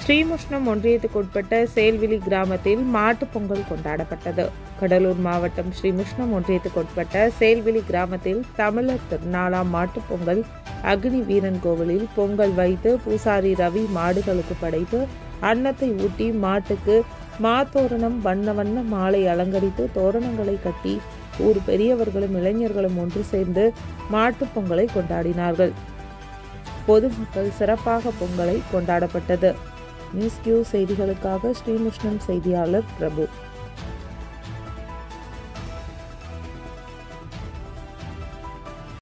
ஸ்ரீமுஷ்ணம் ஒன்றியத்துக்குட்பட்ட செயல்விழி கிராமத்தில் மாட்டுப் பொங்கல் கொண்டாடப்பட்டது கடலூர் மாவட்டம் ஸ்ரீமுஷ்ணம் ஒன்றியத்துக்குட்பட்ட செயல்விழி கிராமத்தில் தமிழர் திருநாளாம் மாட்டுப் பொங்கல் அக்னி வீரன் கோவிலில் பொங்கல் வைத்து பூசாரி ரவி மாடுகளுக்கு படைத்து அன்னத்தை ஊட்டி மாட்டுக்கு மாத்தோரணம் வண்ண வண்ண மாலை அலங்கரித்து தோரணங்களை கட்டி ஊர் பெரியவர்களும் இளைஞர்களும் ஒன்று சேர்ந்து மாட்டுப் பொங்கலை கொண்டாடினார்கள் பொதுமக்கள் சிறப்பாக பொங்கலை கொண்டாடப்பட்டது நியூஸ் கியூ செய்திகளுக்காக ஸ்ரீமுஷ்ணம் செய்தியாளர் பிரபு